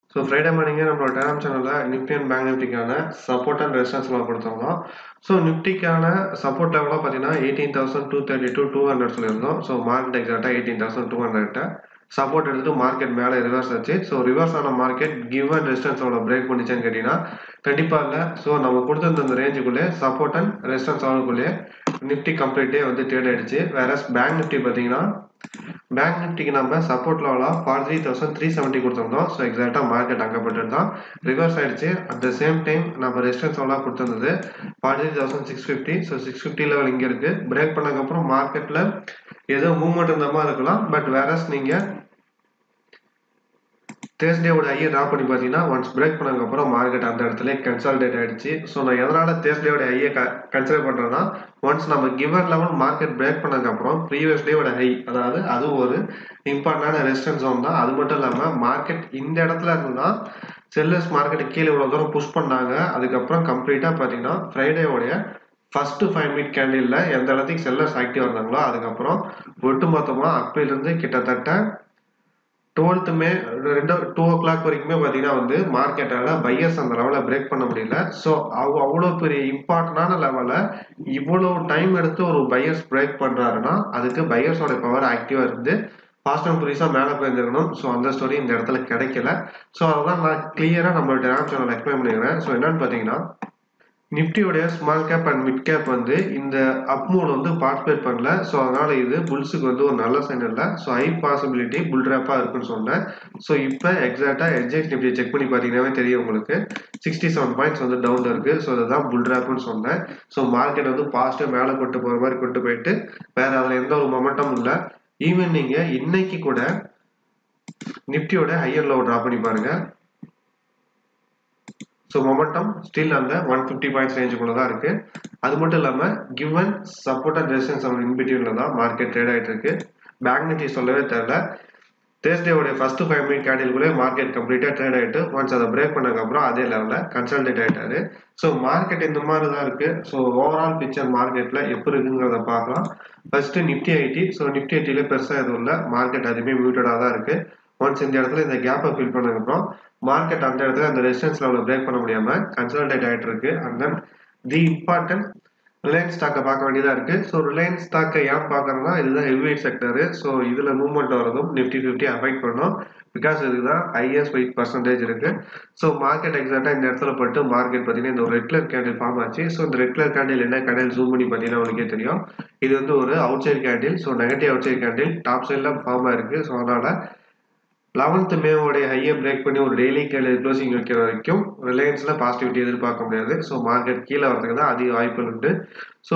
so Friday மார்னிங்கே நம்மளோட டெலாம் சேனலில் நிஃப்டி அண்ட் பேங்க் நிஃப்டிக்கான சப்போர்ட் அண்ட் ரெசிஸ்டன்ஸ்லாம் கொடுத்துருந்தோம் ஸோ நிஃப்டிக்கான சப்போர்ட் லெவலாக பார்த்தீங்கன்னா eighteen thousand two thirty two two hundred சொல்லியிருந்தோம் ஸோ மார்க்கெட் எக்ஸாக்டாக eighteen thousand two hundred support எடுத்து மார்க்கெட் மேலே ரிவர்ஸ் ஆச்சு ஸோ ரிவர்ஸ் ஆன மார்க்கெட் கிவ் அண்ட் ரெசிஸ்டன்ஸோட பிரேக் பண்ணிச்சான்னு கேட்டிங்கன்னா கண்டிப்பாக இல்லை ஸோ நம்ம கொடுத்துருந்த அந்த ரேஞ்சுக்குள்ளே சப்போர்ட் அண்ட் ரெசிஸ்டன்ஸ் ஆகக்குள்ளேயே நிஃப்டி கம்ப்ளீட்டே வந்து ட்ரேட் ஆயிடுச்சு வேற பேங்க் நிஃப்டி பார்த்தீங்கன்னா பேங்க் நிஃப்டிக்கு நம்ம சப்போர்ட் லெவலாக forty three thousand three seventy கொடுத்துருந்தோம் ஸோ எக்ஸாக்டாக மார்க்கெட் அங்கே பட்டு தான் ரிவர்ஸ் ஆயிடுச்சு அட் த சேம் டைம் நம்ம ரெசிஸ்டன்ஸ் லெவலாக கொடுத்துருந்தது forty three thousand six fifty so six fifty level இங்கே இருக்குது பிரேக் பண்ணதுக்கப்புறம் மார்க்கெட்டில் ஏதோ மூவ்மெண்ட் இருந்த மாதிரி இருக்கலாம் பட் வேறஸ் நீங்கள் தேர்ஸ்டேவோட ஐயை ட்ரா பண்ணி பார்த்தீங்கன்னா ஒன்ஸ் பிரேக் பண்ணதுக்கப்புறம் மார்க்கெட் அந்த இடத்துல கன்சால்டேட் ஆயிடுச்சு ஸோ நான் எதனால் தேர்ஸ்டேவோட ஐயை கன்சிடர் பண்ணுறேன்னா ஒன்ஸ் நம்ம கிவர் லெவல் மார்க்கெட் பிரேக் பண்ணதுக்கப்புறம் ப்ரீவியஸ் டேவோட ஹை அதாவது அது ஒரு இம்பார்ட்டண்டான ரெசிஸ்டன்ஸ் ஜோன் தான் அது மட்டும் இல்லாமல் மார்க்கெட் இந்த இடத்துல இருந்து தான் செல்லர்ஸ் மார்க்கெட் கீழே இவ்வளோ தூரம் புஷ் பண்ணாங்க அதுக்கப்புறம் கம்ப்ளீட்டாக பார்த்தீங்கன்னா ஃப்ரைடேவோடைய ஃபர்ஸ்ட் ஃபைவ் மினிட் கேண்டில் எந்த இடத்துக்கு செல்லர்ஸ் ஆக்டிவ் இருந்தாங்களோ அதுக்கப்புறம் ஒட்டு மொத்தமாக அப்பிலிருந்து கிட்டத்தட்ட டுவெல்த்து மே ரெண்டு டூ ஓ கிளாக் வரைக்குமே பார்த்தீங்கன்னா வந்து மார்க்கெட்டால் பையர்ஸ் அந்த லெவலில் பிரேக் பண்ண முடியல ஸோ அவ அவ்வளோ பெரிய இம்பார்ட்டண்டான லெவலில் இவ்வளோ டைம் எடுத்து ஒரு பையர்ஸ் பிரேக் பண்ணுறாருன்னா அதுக்கு பையர்ஸோட பவர் ஆக்டிவாக இருந்து ஃபாஸ்ட் அண்ட் ஃப்ரீஸாக மேலே போயிருந்துருக்கணும் ஸோ அந்த ஸ்டோரி இந்த இடத்துல கிடைக்கல ஸோ அதெல்லாம் நான் கிளியராக நம்மளோட டெலாம் சேனல் எக்ஸ்பிளைன் பண்ணிக்கிறேன் ஸோ என்னன்னு பார்த்தீங்கன்னா நிஃப்டியோடைய small cap and mid cap வந்து இந்த அப் மூட் வந்து பார்ட்டிசிபேட் பண்ணல ஸோ அதனால இது புல்ஸுக்கு வந்து ஒரு நல்ல சைன் இல்லை ஸோ ஹை பாசிபிலிட்டி புல் ட்ராப்பாக இருக்குன்னு சொன்னேன் ஸோ இப்போ எக்ஸாக்டாக எட்ஜெக்ட் நிஃப்டி செக் பண்ணி பார்த்தீங்கன்னாவே தெரியும் உங்களுக்கு சிக்ஸ்டி செவன் பாயிண்ட்ஸ் வந்து டவுன் இருக்கு ஸோ இதுதான் புல் ட்ராப்னு சொன்னேன் ஸோ மார்க்கெட் வந்து பாசிட்டிவ் மேலே கொண்டு போகிற மாதிரி கொண்டு போயிட்டு வேற அதில் எந்த ஒரு மொமெண்டம் இல்லை ஈவன் நீங்கள் இன்னைக்கு கூட நிஃப்டியோட ஹையர் லோ ட்ரா பண்ணி பாருங்க ஸோ மொமெண்டம் ஸ்டில் அந்த ஒன் ஃபிஃப்டி பாயிண்ட்ஸ் ரேஞ்சுக்குள்ள தான் இருக்கு அது மட்டும் இல்லாமல் கிவன் சப்போர்ட் அண்ட் ரெசிஸ்டன்ஸ் அவங்க இன்பிட்வீன்ல தான் மார்க்கெட் ட்ரேட் ஆகிட்டு இருக்கு பேங்க் நிஃப்டி சொல்லவே தெரியல தேர்ஸ்டேவோட ஃபர்ஸ்ட் ஃபைவ் மினிட் கேண்டிலுக்குள்ளே மார்க்கெட் கம்ப்ளீட்டாக ட்ரேட் ஆகிட்டு ஒன்ஸ் அதை பிரேக் பண்ணதுக்கப்புறம் அதே லெவலில் கன்சல்டேட் ஆகிட்டாரு ஸோ மார்க்கெட் இந்த மாதிரி தான் இருக்கு ஸோ ஓவரால் பிக்சர் மார்க்கெட்டில் எப்படி இருக்குங்கிறத பார்க்கலாம் first Nifty IT so Nifty ஐடியில பெருசாக எதுவும் இல்லை மார்க்கெட் அதுவுமே மியூட்டடாக தான் இருக்கு ஒன்ஸ் இந்த இடத்துல இந்த கேப்பை ஃபில் பண்ணதுக்கப்புறம் மார்க்கெட் அந்த இடத்துல அந்த ரெசிஸ்டன்ஸ் லெவலில் பிரேக் பண்ண முடியாமல் கன்சல்டேட் ஆகிட்டு இருக்கு and then the important Reliance ஸ்டாக்கை பார்க்க வேண்டியதாக இருக்கு ஸோ ரிலையன்ஸ் ஸ்டாக்கை ஏன் பார்க்குறோம்னா இதுதான் ஹெவிவெயிட் செக்டரு ஸோ இதில் மூவ்மெண்ட் வரதும் நிஃப்டி ஃபிஃப்டி அஃபெக்ட் பண்ணும் பிகாஸ் இதுதான் ஹையஸ்ட் வெயிட் பர்சன்டேஜ் இருக்கு ஸோ மார்க்கெட் எக்ஸாக்டாக இந்த இடத்துல பட்டு மார்க்கெட் பார்த்தீங்கன்னா இந்த ஒரு ரெட் கலர் கேண்டில் ஃபார்ம் ஆச்சு ஸோ இந்த ரெட் கலர் கேண்டில் என்ன கேண்டில் ஜூம் பண்ணி பார்த்தீங்கன்னா உங்களுக்கே தெரியும் இது வந்து ஒரு outside candle so negative outside candle top சைடில் ஃபார்ம் ஆயிருக்கு ஸோ அதனால லெவன்த் மேவோடைய ஹையை பிரேக் பண்ணி ஒரு டெய்லி கேண்டில் க்ளோசிங் வைக்கிற வரைக்கும் ரிலையன்ஸில் பாசிட்டிவிட்டி எதிர்பார்க்க முடியாது ஸோ மார்க்கெட் கீழே வரதுக்கு தான் அதிக வாய்ப்புகள் உண்டு ஸோ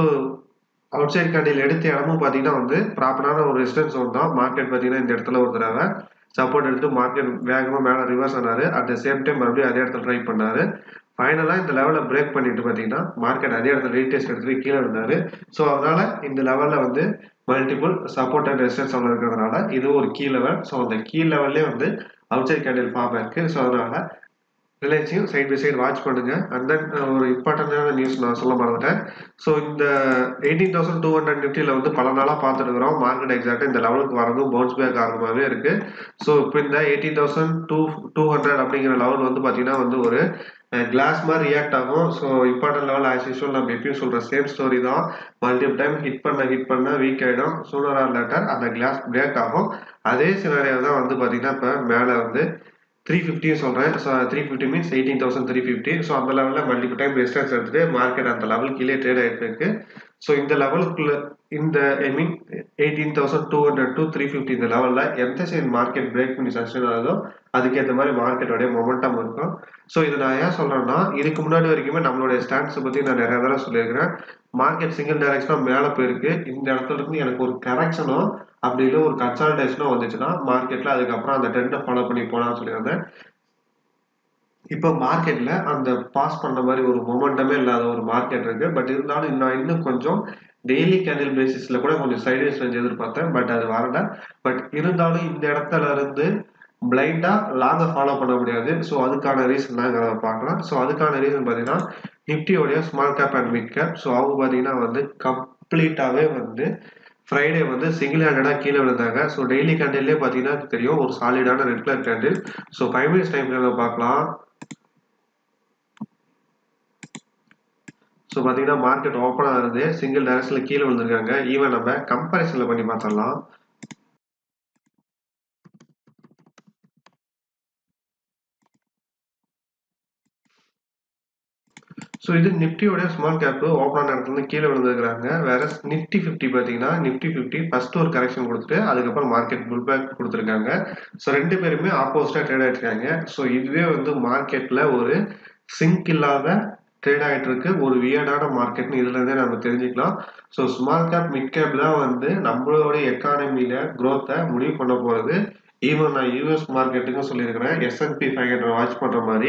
அவுட் சைட் கேண்டில் எடுத்த இடமும் பார்த்தீங்கன்னா வந்து ப்ராப்பரான ஒரு ரெசிஸ்டன்ஸ் ஒன் தான் மார்க்கெட் பார்த்தீங்கன்னா இந்த இடத்துல ஒரு தடவை சப்போர்ட் எடுத்து மார்க்கெட் வேகமாக மேலே ரிவர்ஸ் ஆனார் அட் த சேம் டைம் மறுபடியும் அதே இடத்துல ட்ரை பண்ணார் ஃபைனலாக இந்த லெவலில் பிரேக் பண்ணிட்டு பார்த்தீங்கன்னா மார்க்கெட் அதே இடத்துல ரீடெஸ்ட் எடுத்துட்டு கீழே இருந்தார் ஸோ அதனால இந்த லெவலில் வந்து மல்டிபிள் சப்போர்ட் அண்ட் ரெசிஸ்டன்ஸ் ஒன்று இருக்கிறதுனால இது ஒரு கீ லெவல் ஸோ அந்த கீ லெவல்லே வந்து அவுட் சைட் கேண்டில் ஃபார்ம் இருக்கு ஸோ அதனால ரிலையன்ஸையும் சைட் பை சைடு வாட்ச் பண்ணுங்க அண்ட் தென் ஒரு இம்பார்ட்டன்டான நியூஸ் நான் சொல்ல மறந்துட்டேன் ஸோ இந்த எயிட்டீன் தௌசண்ட் டூ ஹண்ட்ரட் நிஃப்டியில் வந்து பல நாளாக பார்த்துட்டு இருக்கிறோம் மார்க்கெட் எக்ஸாக்டாக இந்த லெவலுக்கு வரதும் பவுன்ஸ் பேக் ஆகிறதுமாகவே இருக்கு ஸோ இப்போ இந்த eighteen thousand two two hundred அப்படிங்கிற லெவல் வந்து பார்த்தீங்கன்னா வந்து ஒரு கிளாஸ் மாதிரி ரியாக்ட் ஆகும் so important level as usual நம்ம எப்பயும் சொல்கிற சேம் ஸ்டோரி தான் மல்டிபிள் டைம் ஹிட் பண்ண ஹிட் பண்ண வீக் ஆகிடும் சூனர் ஆர் லேட்டர் அந்த கிளாஸ் பிரேக் ஆகும் அதே சினாரியோ தான் வந்து பார்த்தீங்கன்னா இப்போ மேலே வந்து த்ரீ ஃபிஃப்டியும் சொல்கிறேன் so three fifty means eighteen thousand three fifty so அந்த லெவலில் மல்டிபிள் டைம் ரெசிஸ்டன்ஸ் எடுத்துட்டு மார்க்கெட் அந்த லெவல் கீழே ட்ரேட் ஆகிட்டு இருக்கு ஸோ இந்த லெவலுக்குள்ள இந்த I mean eighteen thousand two hundred two three fifty இந்த லெவலில் எந்த சைடு மார்க்கெட் பிரேக் பண்ணி சஸ்டெயின் ஆகுதோ அதுக்கேற்ற மாதிரி மார்க்கெட்டோடைய மொமெண்டம் இருக்கும் ஸோ இது நான் ஏன் சொல்கிறேன்னா இதுக்கு முன்னாடி வரைக்குமே நம்மளுடைய ஸ்டாண்ட்ஸை பற்றி நான் நிறைய தடவை சொல்லியிருக்கிறேன் மார்க்கெட் சிங்கிள் டைரக்ஷனாக மேலே போயிருக்கு இந்த இடத்துல இருந்து எனக்கு ஒரு கரெக்ஷனோ அப்படி இல்லை ஒரு கன்சால்டேஷனோ வந்துச்சுன்னா மார்க்கெட்டில் அதுக்கப்புறம் அந்த ட்ரெண்டை ஃபாலோ பண்ணி போகலான்னு சொல்லியிருந்தேன் இப்போ மார்க்கெட்டில் அந்த பாஸ் பண்ண மாதிரி ஒரு மொமெண்டமே இல்லாத ஒரு மார்க்கெட் இருக்கு பட் இருந்தாலும் நான் இன்னும் கொஞ்சம் டெய்லி கேண்டில் பேசிஸில் கூட கொஞ்சம் சைட்வேஸ் ரேஞ்ச் எதிர்பார்த்தேன் பட் அது வரல பட் இருந்தாலும் இந்த இடத்துல இருந்து பிளைண்டா லாங்கை ஃபாலோ பண்ண முடியாது ஸோ அதுக்கான ரீசன் தாங்கிறத பார்க்கலாம் ஸோ அதுக்கான ரீசன் பார்த்தீங்கன்னா நிஃப்டியோடைய small cap and mid cap so அவங்க பார்த்தீங்கன்னா வந்து கம்ப்ளீட்டாகவே வந்து ஃப்ரைடே வந்து சிங்கிள் ஹேண்டடாக கீழே விழுந்தாங்க ஸோ டெய்லி கேண்டில்லே பார்த்தீங்கன்னா தெரியும் ஒரு சாலிடான red colour candle so five minutes time ஃப்ரேமில் பார்க்கலாம் ஸோ பார்த்தீங்கன்னா மார்க்கெட் ஓப்பன் ஆகுது சிங்கிள் டைரக்ஷனில் கீழே விழுந்திருக்காங்க ஈவன் நம்ம கம்பேரிசனில் பண்ணி பார்த்துடலாம் ஸோ இது நிஃப்டியோட ஸ்மால் கேப்பு ஓப்பன் ஆன இடத்துல கீழே விழுந்துருக்காங்க வேற நிஃப்டி ஃபிஃப்டி பார்த்தீங்கன்னா நிஃப்டி ஃபிஃப்டி ஃபர்ஸ்ட் ஒரு கரெக்ஷன் கொடுத்துட்டு அதுக்கப்புறம் மார்க்கெட் புல் பேக் கொடுத்துருக்காங்க ஸோ ரெண்டு பேருமே ஆப்போசிட்டாக ட்ரேட் ஆகிருக்காங்க ஸோ இதுவே வந்து மார்க்கெட்டில் ஒரு சிங்க் இல்லாத ட்ரேட் ஆகிட்டு இருக்கு ஒரு வியர்டான மார்க்கெட்னு இதுல இருந்தே நம்ம தெரிஞ்சுக்கலாம் so small cap mid cap தான் வந்து நம்மளோட எக்கானமியில குரோத்தை முடிவு பண்ண போறது ஈவன் நான் யூஎஸ் மார்க்கெட்டுக்கும் சொல்லியிருக்கிறேன் எஸ்என்பி ஃபைவ் ஹண்ட்ரட் வாட்ச் பண்ற மாதிரி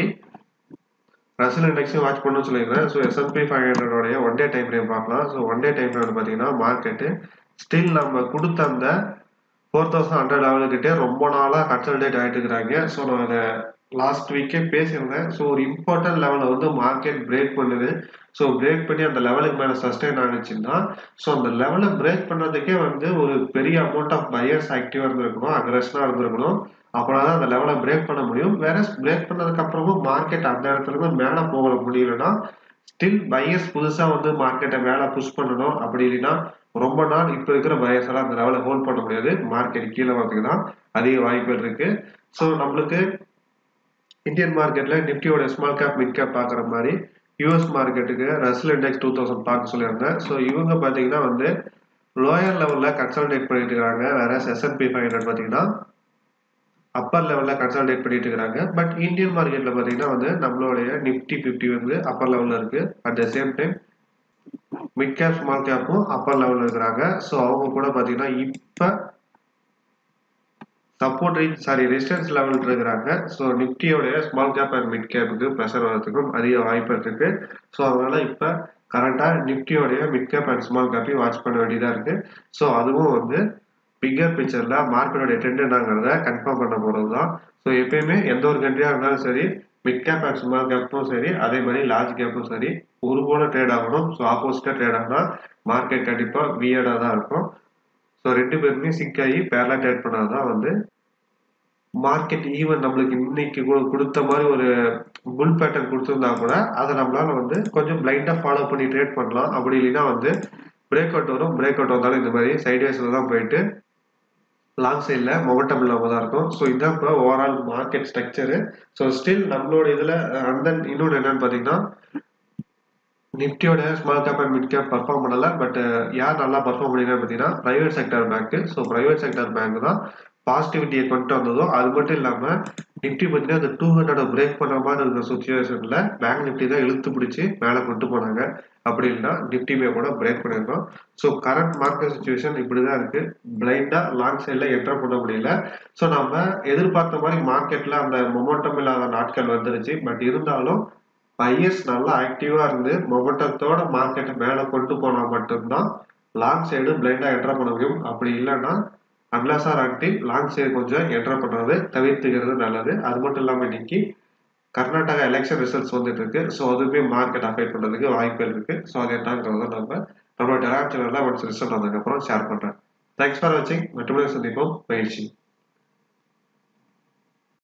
ரசல் இண்டெக்ஸையும் வாட்ச் பண்ணணும்னு சொல்லியிருக்கிறேன் ஸோ எஸ்என்பி ஃபைவ் ஹண்ட்ரடோடைய ஒன் டே டைம் ஃப்ரேம் பார்க்கலாம் so one day time frame பார்த்தீங்கன்னா மார்க்கெட்டு ஸ்டில் நம்ம கொடுத்த அந்த ஃபோர் தௌசண்ட் ஹண்ட்ரட் லெவலுக்கிட்டே ரொம்ப நாளாக கன்சல்டேட் ஆகிட்டு இருக்கிறாங்க ஸோ நான் அதை லாஸ்ட் வீக்கே பேசியிருந்தேன் ஸோ ஒரு இம்பார்ட்டன்ட் லெவலில் வந்து மார்க்கெட் பிரேக் பண்ணுது ஸோ பிரேக் பண்ணி அந்த லெவலுக்கு மேலே சஸ்டெயின் ஆனிச்சுன்னா ஸோ அந்த லெவலை பிரேக் பண்ணுறதுக்கே வந்து ஒரு பெரிய அமௌண்ட் ஆஃப் பையர்ஸ் ஆக்டிவாக இருந்திருக்கணும் அக்ரெஷனாக இருந்திருக்கணும் அப்படின்னா தான் அந்த லெவலை பிரேக் பண்ண முடியும் வேற பிரேக் பண்ணதுக்கு அப்புறமும் மார்க்கெட் அந்த இடத்துல இருந்து மேலே போக முடியலன்னா ஸ்டில் பையர்ஸ் புதுசாக வந்து மார்க்கெட்டை மேலே புஷ் பண்ணணும் அப்படி இல்லைன்னா ரொம்ப நாள் இப்போ இருக்கிற பையர்ஸ் எல்லாம் அந்த லெவலை ஹோல்ட் பண்ண முடியாது மார்க்கெட் கீழே வரதுக்கு தான் அதிக வாய்ப்புகள் இருக்கு ஸோ நம்மளுக்கு இந்தியன் மார்க்கெட்ல நிப்டியோட ஸ்மால் கேப் மிட் கேப் பார்க்குற மாதிரி யூஎஸ் மார்க்கெட்டுக்கு ரஸ்ல் இண்டெக்ஸ் டூ தௌசண்ட் பார்க்க சொல்லியிருந்தேன் ஸோ இவங்க பார்த்தீங்கன்னா வந்து லோயர் லெவலில் கன்சல்டேட் பண்ணிட்டு இருக்காங்க வேற எஸ்என்பி ஃபைவ் ஹண்ட்ரட் பார்த்தீங்கன்னா அப்பர் லெவலில் கன்சல்டேட் பண்ணிட்டு இருக்காங்க பட் இந்தியன் மார்க்கெட்டில் பார்த்தீங்கன்னா வந்து நம்மளுடைய நிஃப்டி ஃபிஃப்டி வந்து அப்பர் லெவலில் இருக்கு at the same time mid cap small கேப்பும் அப்பர் லெவலில் இருக்கிறாங்க ஸோ அவங்க கூட பார்த்தீங்கன்னா இப்போ support range sorry resistance level இருக்கிறாங்க ஸோ நிஃப்டியோடைய ஸ்மால் கேப் அண்ட் மிட் கேப்புக்கு ப்ரெஷர் வரதுக்கும் அதிக வாய்ப்பு இருக்கு ஸோ அதனால இப்போ கரண்டாக நிஃப்டியோடைய மிட் கேப் அண்ட் ஸ்மால் கேப்பையும் வாட்ச் பண்ண வேண்டியதாக இருக்கு ஸோ அதுவும் வந்து பிக்கர் பிக்சர்ல மார்க்கெட்டோட ட்ரெண்ட் என்னங்கிறத கன்ஃபார்ம் பண்ண போகிறது தான் ஸோ எப்பயுமே எந்த ஒரு கண்ட்ரியாக இருந்தாலும் சரி மிட் கேப் அண்ட் ஸ்மால் கேப்பும் சரி அதே மாதிரி லார்ஜ் கேப்பும் சரி ஒரு போல ட்ரேட் ஆகணும் ஸோ ஆப்போசிட்டாக ட்ரேட் ஆனால் மார்க்கெட் கண்டிப்பாக வியர்டாக தான் இருக்கும் ஸோ ரெண்டு பேருமே சிங்க் ஆகி பேரலா ட்ரேட் பண்ணாதான் வந்து மார்க்கெட் ஈவன் நம்மளுக்கு இன்னைக்கு கொடுத்த மாதிரி ஒரு புல் பேட்டர்ன் கொடுத்துருந்தா கூட அதை நம்மளால வந்து கொஞ்சம் பிளைண்டாக ஃபாலோ பண்ணி ட்ரேட் பண்ணலாம் அப்படி இல்லைன்னா வந்து பிரேக் அவுட் வரும் பிரேக் அவுட் வந்தாலும் இந்த மாதிரி சைட்வேஸில் தான் போயிட்டு லாங் சைடில் மொமெண்டம் இல்லாமல் தான் இருக்கும் ஸோ இதுதான் இப்போ overall market structure so still நம்மளோட இதில் அந்த இன்னொன்று என்னன்னு பார்த்தீங்கன்னா நிஃப்டியோட small cap and mid cap perform பண்ணல பட் யார் நல்லா பர்ஃபார்ம் பண்ணிருக்கான்னு பார்த்தீங்கன்னா private sector bank so private sector bank தான் பாசிட்டிவிட்டியை கொண்டு வந்ததோ அது மட்டும் இல்லாமல் நிஃப்டி பார்த்தீங்கன்னா அந்த டூ ஹண்ட்ரட் பிரேக் பண்ணுற மாதிரி இருக்கிற சுச்சுவேஷனில் பேங்க் நிஃப்டி தான் இழுத்து பிடிச்சி மேலே கொண்டு போனாங்க அப்படி இல்லைன்னா நிஃப்டிமே கூட பிரேக் பண்ணியிருக்கோம் ஸோ கரண்ட் மார்க்கெட் சுச்சுவேஷன் இப்படி தான் இருக்கு பிளைண்டாக லாங் சைடில் என்டர் பண்ண முடியல ஸோ நம்ம எதிர்பார்த்த மாதிரி மார்க்கெட்டில் அந்த மொமெண்டம் இல்லாத நாட்கள் வந்துருச்சு பட் இருந்தாலும் பையர்ஸ் நல்லா ஆக்டிவாக இருந்து மொமெண்டத்தோட மார்க்கெட்டை மேலே கொண்டு போனால் மட்டும்தான் லாங் சைடு பிளைண்டாக என்டர் பண்ண முடியும் அப்படி இல்லைன்னா unless or until long side கொஞ்சம் என்டர் பண்ணுறது தவிர்த்துக்கிறது நல்லது அது மட்டும் இல்லாமல் இன்னைக்கு கர்நாடகா எலெக்ஷன் ரிசல்ட்ஸ் வந்துட்டு இருக்கு ஸோ அதுவுமே மார்க்கெட் அஃபெக்ட் பண்ணுறதுக்கு வாய்ப்புகள் இருக்கு ஸோ அது என்னங்கிறத நம்ம நம்மளோட டெலாம் சேனலில் ஒன்ஸ் ரிசல்ட் வந்ததுக்கப்புறம் ஷேர் பண்ணுறேன் தேங்க்ஸ் ஃபார் வாட்சிங் மற்றபடி சந்திப்போம் பயிற்சி